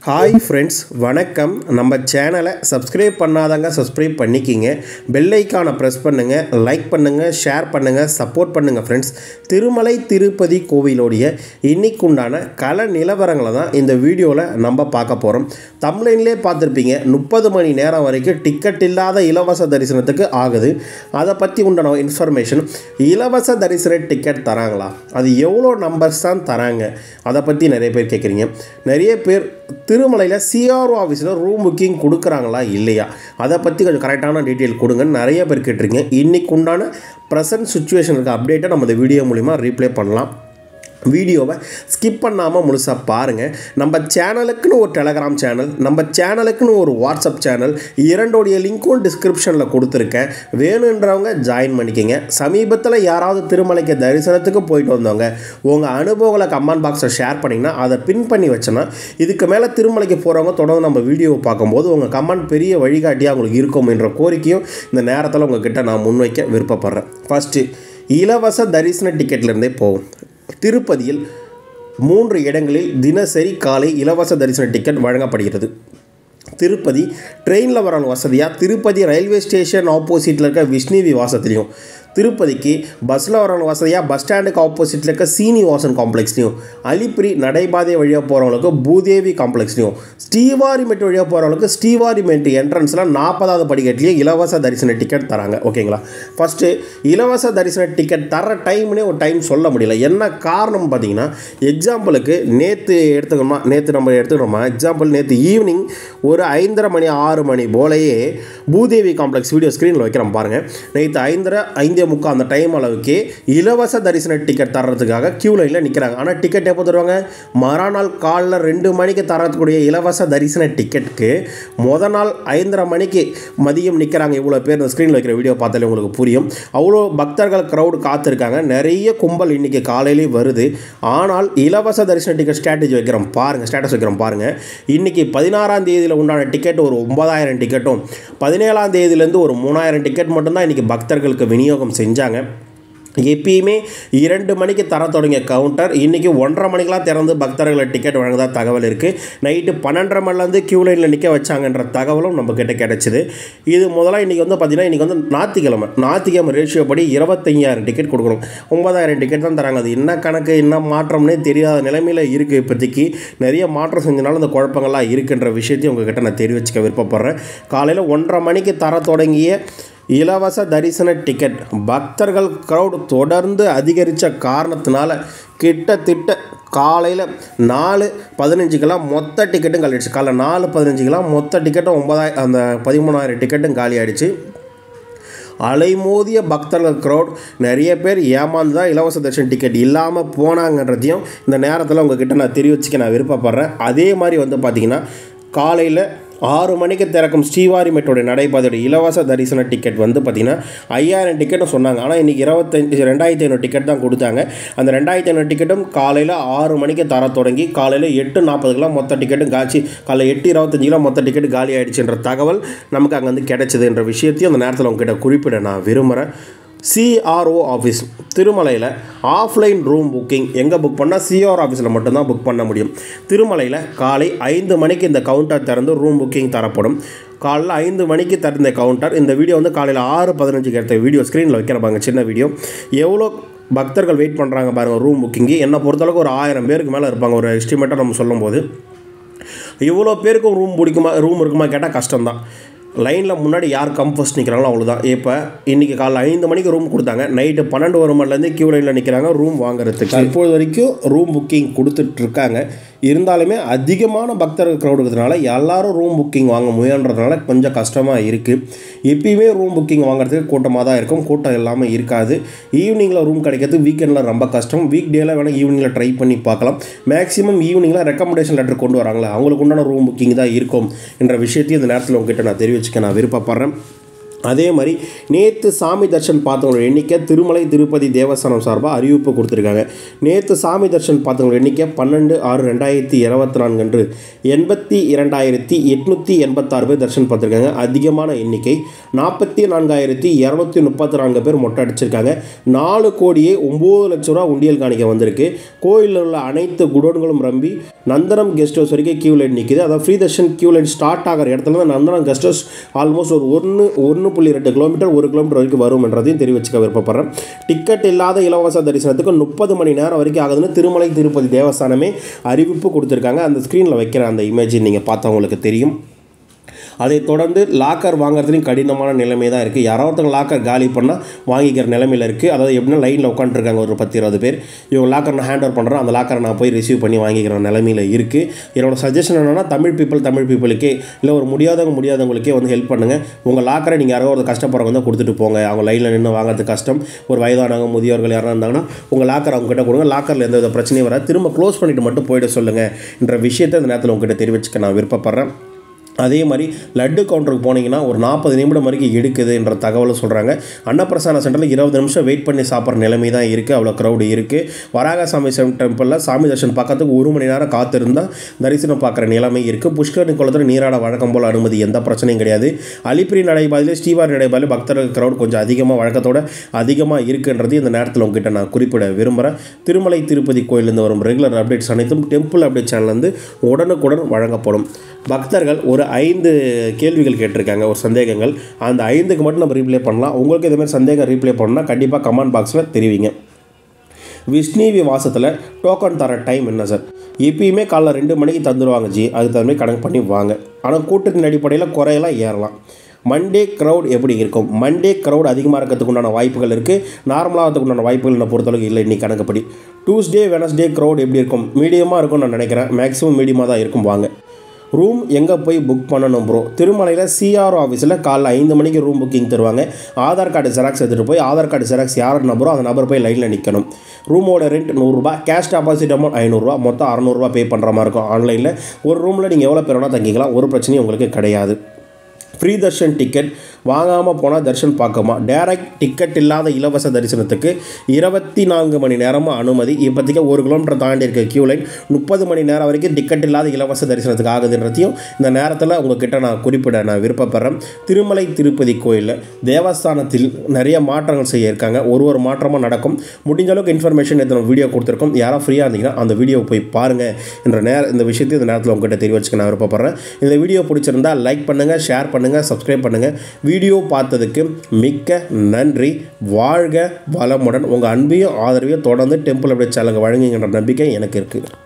hi friends வணக்கம் நம்ம சேனலை சப்ஸ்கிரைப் பண்ணாதவங்க சப்ஸ்கிரைப் பண்ணிக்கிங்க பெல் ஐக்கானை ப்ரெஸ் பண்ணுங்கள் லைக் பண்ணுங்கள் ஷேர் பண்ணுங்கள் சப்போர்ட் பண்ணுங்கள் ஃப்ரெண்ட்ஸ் திருமலை திருப்பதி கோவிலோடைய இன்னைக்குண்டான கல நிலவரங்களை தான் இந்த வீடியோவில் நம்ம பார்க்க போகிறோம் தமிழ்லேயே பார்த்துருப்பீங்க முப்பது மணி நேரம் வரைக்கும் டிக்கெட் இல்லாத இலவச தரிசனத்துக்கு ஆகுது அதை பற்றி உண்டான இன்ஃபர்மேஷன் இலவச தரிசன டிக்கெட் தராங்களா அது எவ்வளோ நம்பர்ஸ் தான் தராங்க அதை பற்றி நிறைய பேர் கேட்குறீங்க நிறைய பேர் திருமலையில் சிஆர்ஓ ஆஃபீஸில் ரூம் புக்கிங் கொடுக்குறாங்களா இல்லையா அதை பற்றி கொஞ்சம் கரெக்டான டீட்டெயில் கொடுங்கன்னு நிறைய பேர் கேட்டிருக்கீங்க இன்றைக்கு உண்டான ப்ரெசன்ட் சுச்சுவேஷனுக்கு அப்டேட்டை நம்ம இந்த வீடியோ மூலிமா ரீப்ளே பண்ணலாம் வீடியோவை ஸ்கிப் பண்ணாமல் முழுசாக பாருங்கள் நம்ம சேனலுக்குன்னு ஒரு டெலகிராம் சேனல் நம்ம சேனலுக்குன்னு ஒரு வாட்ஸ்அப் சேனல் இரண்டோடைய லிங்க்கும் டிஸ்கிரிப்ஷனில் கொடுத்துருக்கேன் வேணுன்றவங்க ஜாயின் பண்ணிக்கோங்க சமீபத்தில் யாராவது திருமலைக்கு தரிசனத்துக்கு போயிட்டு வந்தவங்க உங்கள் அனுபவங்களை கமெண்ட் பாக்ஸில் ஷேர் பண்ணிங்கன்னா அதை பின் பண்ணி வச்சோன்னா இதுக்கு மேலே திருமலைக்கு போகிறவங்க தொடர்ந்து நம்ம வீடியோவை பார்க்கும்போது உங்கள் கமெண்ட் பெரிய வழிகாட்டியாக உங்களுக்கு இருக்கும் என்ற கோரிக்கையும் இந்த நேரத்தில் உங்ககிட்ட நான் முன்வைக்க விருப்பப்படுறேன் ஃபஸ்ட்டு இலவச தரிசன டிக்கெட்லேருந்தே போகும் திருப்பதியில் மூன்று இடங்களில் தினசரி காலை இலவச தரிசன டிக்கெட் வழங்கப்படுகிறது திருப்பதி ட்ரெயினில் வரவங்க வசதியாக திருப்பதி ரயில்வே ஸ்டேஷன் ஆப்போசிட்டில் இருக்க விஷ்ணு விவாசத்துலேயும் திருப்பதிக்கு பஸ்ஸில் வரவங்க வசதியாக பஸ் ஸ்டாண்டுக்கு ஆப்போசிட்டில் இருக்க சீனிவாசன் காம்ப்ளெக்ஸ்லையும் அலிப்பிரி நடைபாதை வழியாக போகிறவங்களுக்கு பூதேவி காம்ப்ளெக்ஸ்லையும் ஸ்ரீவாரிமெட் வழியாக போகிறவங்களுக்கு ஸ்ரீவாரிமெட் என்ட்ரன்ஸில் நாற்பதாவது படிக்கட்டுலேயே இலவச தரிசன டிக்கெட் தராங்க ஓகேங்களா ஃபஸ்ட்டு இலவச தரிசன டிக்கெட் தர டைம்னே ஒரு டைம் சொல்ல முடியல என்ன காரணம் பார்த்தீங்கன்னா எக்ஸாம்பிளுக்கு நேற்று எடுத்துக்கணுமா நேற்று நம்ம எடுத்துக்கணுமா எக்ஸாம்பிள் நேற்று ஈவினிங் ஒரு ஐந்தரை மணி ஆறு மணி போலையே பூதேவி காம்ப்ளெக்ஸ் வீடியோ ஸ்க்ரீனில் வைக்கிறோம் பாருங்கள் நேற்று ஐந்தரை ஐந்தே முக்கால் அந்த டைம் அளவுக்கு இலவச தரிசன டிக்கெட் தர்றதுக்காக க்யூ லைனில் நிற்கிறாங்க ஆனால் டிக்கெட் எப்போ தருவாங்க மறுநாள் காலைல ரெண்டு மணிக்கு தரக்கூடிய இலவச தரிசன டிக்கெட்டுக்கு முத நாள் ஐந்தரை மணிக்கு மதியம் நிற்கிறாங்க இவ்வளோ பேர் இந்த ஸ்க்ரீனில் வைக்கிற வீடியோ பார்த்தாலே உங்களுக்கு புரியும் அவ்வளோ பக்தர்கள் க்ரௌடு காத்திருக்காங்க நிறைய கும்பல் இன்றைக்கி காலையிலே வருது ஆனால் இலவச தரிசன டிக்கெட் ஸ்ட்ராட்டஜி வைக்கிறோம் பாருங்கள் ஸ்டேட்டஸ் வைக்கிறோம் பாருங்கள் இன்றைக்கி பதினாறாம் தேதியில் உண்டான டிக்கெட் ஒரு ஒன்பதாயிரம் டிக்கெட்டும் பதினேழாம் தேதியிலேருந்து ஒரு மூணாயிரம் டிக்கெட் மட்டும்தான் இன்றைக்கி பக்தர்களுக்கு விநியோகம் செஞ்சாங்க எப்பயுமே இரண்டு மணிக்கு தர தொடங்கிய கவுண்டர் இன்றைக்கி ஒன்றரை மணிக்கெலாம் திறந்து பக்தர்களை டிக்கெட் வழங்குதா தகவல் இருக்குது நைட்டு பன்னெண்டரை மணிலேருந்து க்யூ லைனில் நிற்க வச்சாங்கன்ற தகவலும் நம்ம கிட்ட கிடச்சிது இது முதல்ல இன்றைக்கி வந்து பார்த்திங்கன்னா இன்றைக்கி வந்து ஞாத்திக்கிழமை ஞாத்திக்கிழமை ரேஷியோ படி இருபத்தையாயிரம் டிக்கெட் கொடுக்கணும் ஒன்பதாயிரம் டிக்கெட் தான் தராங்க அது என்ன கணக்கு என்ன மாற்றம்னே தெரியாத நிலைமையில் இருக்குது இப்போதைக்கு நிறைய மாற்றம் செஞ்சனால இந்த குழப்பங்கள்லாம் இருக்குன்ற விஷயத்தையும் உங்ககிட்ட நான் தெரிவிச்சுக்க விருப்பப்படுறேன் காலையில் ஒன்றரை மணிக்கு தர தொடங்கிய இலவச தரிசன டிக்கெட் பக்தர்கள் க்ரௌட் தொடர்ந்து அதிகரித்த காரணத்தினால கிட்டத்தட்ட காலையில் நாலு பதினஞ்சுக்கெல்லாம் மொத்த டிக்கெட்டும் காலி ஆயிடுச்சு காலைல நாலு பதினஞ்சுக்கெல்லாம் மொத்த டிக்கெட்டும் ஒன்பதாயிரம் அந்த பதிமூணாயிரம் டிக்கெட்டும் காலி ஆயிடுச்சு அலைமோதிய பக்தர்கள் க்ரௌட் நிறைய பேர் ஏமாந்து தான் இலவச தரிசன டிக்கெட் இல்லாமல் போனாங்கன்றதையும் இந்த நேரத்தில் உங்ககிட்ட நான் தெரிவிச்சுக்க நான் விருப்பப்படுறேன் அதே மாதிரி வந்து பார்த்திங்கன்னா காலையில் ஆறு மணிக்கு திறக்கும் ஸ்ரீவாரிமெட்டோட நடைபாதையோட இலவச தரிசன டிக்கெட் வந்து பார்த்திங்கன்னா ஐயாயிரம் டிக்கெட்டும் சொன்னாங்க ஆனால் இன்றைக்கி இருபத்தஞ்சி ரெண்டாயிரத்தி ஐநூறு டிக்கெட் தான் கொடுத்தாங்க அந்த ரெண்டாயிரத்தி ஐநூறு டிக்கெட்டும் காலையில் ஆறு மணிக்கு தர தொடங்கி காலையில் எட்டு நாற்பதுக்கெலாம் மொத்த டிக்கெட்டும் காய்ச்சி காலையில் எட்டு இருபத்தஞ்சிலாம் மொத்த டிக்கெட் காலி ஆகிடுச்சுன்ற தகவல் நமக்கு அங்கே வந்து கிடைச்சதுன்ற விஷயத்தையும் அந்த நேரத்தில் உங்ககிட்ட குறிப்பிட நான் விரும்புகிறேன் சிஆர்ஓ ஆஃபீஸ் திருமலையில் ஆஃப்லைன் ரூம் புக்கிங் எங்கே புக் பண்ணால் சிஆர் ஆஃபீஸில் மட்டும்தான் புக் பண்ண முடியும் திருமலையில் காலை ஐந்து மணிக்கு இந்த கவுண்டர் திறந்து ரூம் புக்கிங் தரப்படும் காலைல ஐந்து மணிக்கு திறந்த கவுண்டர் இந்த வீடியோ வந்து காலையில் ஆறு பதினஞ்சுக்கு எடுத்த வீடியோ ஸ்க்ரீனில் வைக்கிறப்பாங்க சின்ன வீடியோ எவ்வளோ பக்தர்கள் வெயிட் பண்ணுறாங்க பாருங்கள் ரூம் புக்கிங்கு என்னை பொறுத்தளவுக்கு ஒரு ஆயிரம் பேருக்கு மேலே இருப்பாங்க ஒரு எஸ்டிமேட்டாக நம்ம சொல்லும்போது இவ்வளோ பேருக்கும் ரூம் பிடிக்குமா ரூம் இருக்குமா கேட்டால் கஷ்டம்தான் லைனில் முன்னாடி யார் கம் ஃபஸ்ட் நிற்கிறாங்களோ அவ்வளோதான் இப்போ இன்றைக்கி காலைல ஐந்து மணிக்கு ரூம் கொடுத்தாங்க நைட்டு பன்னெண்டு ஒரு மணிலேருந்து க்யூ லைனில் நிற்கிறாங்க ரூம் வாங்குறதுக்கு இப்போது வரைக்கும் ரூம் புக்கிங் கொடுத்துட்ருக்காங்க இருந்தாலுமே அதிகமான பக்தர்கள் க்ரௌட் இருக்கிறதுனால எல்லாரும் ரூம் புக்கிங் வாங்க முயன்றதுனால கொஞ்சம் கஷ்டமாக இருக்குது எப்பயுமே ரூம் புக்கிங் வாங்குறதுக்கு கூட்டமாக தான் இருக்கும் கூட்டம் இல்லாமல் இருக்காது ஈவினிங்கில் ரூம் கிடைக்கிறது வீக்கெண்டில் ரொம்ப கஷ்டம் வீக் டேயில் வேணால் ஈவினிங்கில் ட்ரை பண்ணி பார்க்கலாம் மேக்ஸிமம் ஈவினிங்கில் ரெக்கமெண்டேஷன் லெட்டர் கொண்டு வராங்களா அவங்களுக்கு உண்டான ரூம் புக்கிங் தான் இருக்கும் என்ற விஷயத்தையும் இந்த நேரத்தில் உங்ககிட்ட நான் தெரிவிச்சுக்க நான் விருப்பப்படுறேன் அதே மாதிரி நேற்று சாமி தர்ஷன் பார்த்தவங்களோட எண்ணிக்கை திருமலை திருப்பதி தேவஸ்தானம் சார்பாக அறிவிப்பு கொடுத்துருக்காங்க நேற்று சாமி தர்ஷன் பார்த்தவங்களோட எண்ணிக்கை பன்னெண்டு ஆறு ரெண்டாயிரத்தி இருபத்தி நான்கு அன்று எண்பத்தி இரண்டாயிரத்தி எட்நூற்றி எண்பத்தாறு பேர் தர்ஷன் பார்த்துருக்காங்க அதிகமான எண்ணிக்கை நாற்பத்தி நான்காயிரத்தி இரநூத்தி முப்பத்தி நான்கு பேர் மொட்டை அடிச்சிருக்காங்க நாலு கோடியே ஒம்பது லட்ச ரூபா உண்டியல் காணிக்க வந்திருக்கு கோயிலில் உள்ள அனைத்து குடோன்களும் ரம்பி நந்தனம் கெஸ்ட் ஹவுஸ் வரைக்கும் கியூ லைன் நிற்குது அதாவது free darshan queue line start ஆகிற இடத்துல தான் நந்தனம் கெஸ்ட் ஹவுஸ் ஆல்மோஸ்ட் ஒரு ஒன்று ஒன்று புள்ளி ரெண்டு கிலோமீட்டர் ஒரு கிலோமீட்டர் வரைக்கும் வரும் என்றதையும் தெரிவிச்சுக்க விருப்பப்படுறேன் டிக்கெட் இல்லாத இலவச தரிசனத்துக்கு முப்பது மணி நேரம் வரைக்கும் ஆகுதுன்னு திருமலை திருப்பதி தேவஸ்தானமே அறிவிப்பு கொடுத்துருக்காங்க அந்த ஸ்க்ரீனில் வைக்கிற அந்த இமேஜ் நீங்கள் பார்த்தவங்களுக்கு தெரியும் அதைத் தொடர்ந்து லாக்கர் வாங்குறதுலையும் கடினமான நிலைமை தான் இருக்குது யாரோ ஒருத்தவங்க லாக்கர் காலி பண்ணால் வாங்கிக்கிற நிலைமையில் இருக்குது அதாவது எப்படின்னா லைனில் உட்காந்துருக்காங்க ஒரு பத்து இருபது பேர் இவங்க லாக்கர் நான் ஹேண்ட் ஓவர் பண்ணுறேன் அந்த லாக்கரை நான் போய் ரிசீவ் பண்ணி வாங்கிக்கிற நிலைமையில் இருக்குது என்னோட சஜஷன் என்னென்னா தமிழ் பீப்புள் தமிழ் பீப்புளுக்கே இல்லை ஒரு முடியாதவங்க முடியாதவங்களுக்கே வந்து ஹெல்ப் பண்ணுங்கள் உங்கள் லாக்கரை நீங்கள் யாரோ ஒரு கஷ்டப்படுறவங்க வந்து கொடுத்துட்டு போங்க அவங்க லைனில் நின்று வாங்குறது கஷ்டம் ஒரு வயதானவங்க முதியோர்கள் யாராக இருந்தாங்கன்னா உங்கள் லாக்கர் அவங்க கிட்ட கொடுங்க லாக்கரில் எந்த வித பிரச்சனையும் வராது திரும்ப க்ளோஸ் பண்ணிவிட்டு மட்டும் போயிட சொல்லுங்கள் என்ற விஷயத்தை இந்த நேரத்தில் உங்ககிட்ட தெரிவிச்சுக்க நான் விருப்பப்படுறேன் அதே மாதிரி லட்டு கவுண்டருக்கு போனீங்கன்னா ஒரு நாற்பது நிமிடம் வரைக்கும் எடுக்குதுன்ற தகவலை சொல்கிறாங்க அன்னப்பிரசான சென்டரில் இருபது நிமிஷம் வெயிட் பண்ணி சாப்பிட்ற நிலைமை தான் இருக்குது அவ்வளோ க்ரௌடு இருக்குது வராகசாமி டெம்பிளில் சாமி தர்ஷன் பார்க்கறதுக்கு ஒரு மணி நேரம் காத்திருந்தால் தரிசனம் பார்க்குற நிலைமை இருக்குது புஷ்கரணி குளத்தில் நீராட வழக்கம் போல் அனுமதி எந்த பிரச்சனையும் கிடையாது அலிப்பிரி நடைபாதையில் ஸ்ரீவாரி நடைபாதையில் பக்தர்கள் க்ரௌட் கொஞ்சம் அதிகமாக வழக்கத்தோட அதிகமாக இருக்குன்றது இந்த நேரத்தில் உங்ககிட்ட நான் குறிப்பிட விரும்புகிறேன் திருமலை திருப்பதி கோயிலேருந்து வரும் ரெகுலர் அப்டேட்ஸ் அனைத்தும் டெம்பிள் அப்டேட் சேனல்லேருந்து உடனுக்குடன் வழங்கப்படும் பக்தர்கள் ஒரு ஐந்து கேள்விகள் கேட்டிருக்காங்க ஒரு சந்தேகங்கள் அந்த ஐந்துக்கு மட்டும் நம்ம ரீப்ளே பண்ணலாம் உங்களுக்கு இதே மாதிரி சந்தேகம் ரீப்ளே பண்ணால் கண்டிப்பாக கமெண்ட் பாக்ஸில் தெரிவிங்க விஷ்ணுவி வாசத்தில் டோக்கன் தர டைம் என்ன சார் எப்பயுமே காலைல ரெண்டு மணிக்கு தந்துடுவாங்க ஜி அதுக்கு தகுந்த மாதிரி கணக்கு பண்ணி வாங்க ஆனால் கூட்டத்தின் அடிப்படையில் குறையெல்லாம் ஏறலாம் மண்டே க்ரௌட் எப்படி இருக்கும் மண்டே க்ரௌட் அதிகமாக இருக்கிறதுக்கு உண்டான வாய்ப்புகள் இருக்குது நார்மலாகிறதுக்கு உண்டான வாய்ப்புகள் நான் பொறுத்தளவுக்கு இல்லை இன்னைக்கு கணக்குப்படி டியூஸ்டே வெனஸ்டே க்ரௌட் எப்படி இருக்கும் மீடியமாக இருக்கும்னு நான் நினைக்கிறேன் மேக்ஸிமம் மீடியமாக தான் இருக்கும் வாங்க ரூம் எங்கே போய் புக் பண்ணணும் ப்ரோ திருமலையில் சிஆர்ஓ ஆஃபீஸில் காலைல ஐந்து மணிக்கு ரூம் புக்கிங் தருவாங்க ஆதார் கார்டு ஜெராக்ஸ் எடுத்துகிட்டு போய் ஆதார் கார்டு ஜெராக்ஸ் யார் நம்பரோ அந்த நபர் போய் லைனில் நிற்கணும் ரூமோட ரெண்ட் நூறுரூபா கேஷ் டெபாசிட் அமௌண்ட் ஐநூறுரூவா மொத்தம் அறநூறுபா பே பண்ணுற மாதிரி இருக்கும் ஆன்லைனில் ஒரு ரூமில் நீங்கள் எவ்வளோ பேர் வேணால் தங்கிக்கலாம் ஒரு பிரச்சனையும் உங்களுக்கு கிடையாது ஃப்ரீ தர்ஷன் டிக்கெட் வாங்காமல் போனால் தர்ஷன் பார்க்கமா டேரக்ட் டிக்கெட் இல்லாத இலவச தரிசனத்துக்கு இருபத்தி நான்கு மணி நேரமும் அனுமதி இப்போதைக்கு ஒரு கிலோமீட்டர் தாண்டி இருக்க கியூ லைன் முப்பது மணி நேரம் வரைக்கும் டிக்கெட் இல்லாத இலவச தரிசனத்துக்கு ஆகுதுன்றதையும் இந்த நேரத்தில் உங்ககிட்ட நான் குறிப்பிட நான் விருப்பப்படுறேன் திருமலை திருப்பதி கோயிலில் தேவஸ்தானத்தில் நிறைய மாற்றங்கள் செய்ய இருக்காங்க ஒரு ஒரு மாற்றமாக நடக்கும் முடிஞ்ச அளவுக்கு இன்ஃபர்மேஷன் எத்தனை வீடியோ கொடுத்துருக்கோம் யாராவது ஃப்ரீயாக இருந்தீங்கன்னா அந்த வீடியோவை போய் பாருங்கள் என்ற நேர இந்த விஷயத்தை இந்த நேரத்தில் உங்ககிட்ட தெரிவிச்சுக்க நான் விருப்பப்படுறேன் இந்த வீடியோ பிடிச்சிருந்தா லைக் பண்ணுங்கள் ஷேர் பண்ணுங்கள் சப்ஸ்கிரைப் பண்ணுங்கள் வீடியோ பார்த்ததுக்கு மிக்க நன்றி வாழ்க வளமுடன் உங்கள் அன்பையும் ஆதரவையும் தொடர்ந்து டெம்பிள் அப்படி சேனலுக்கு வழங்குகின்ற நம்பிக்கை எனக்கு இருக்குது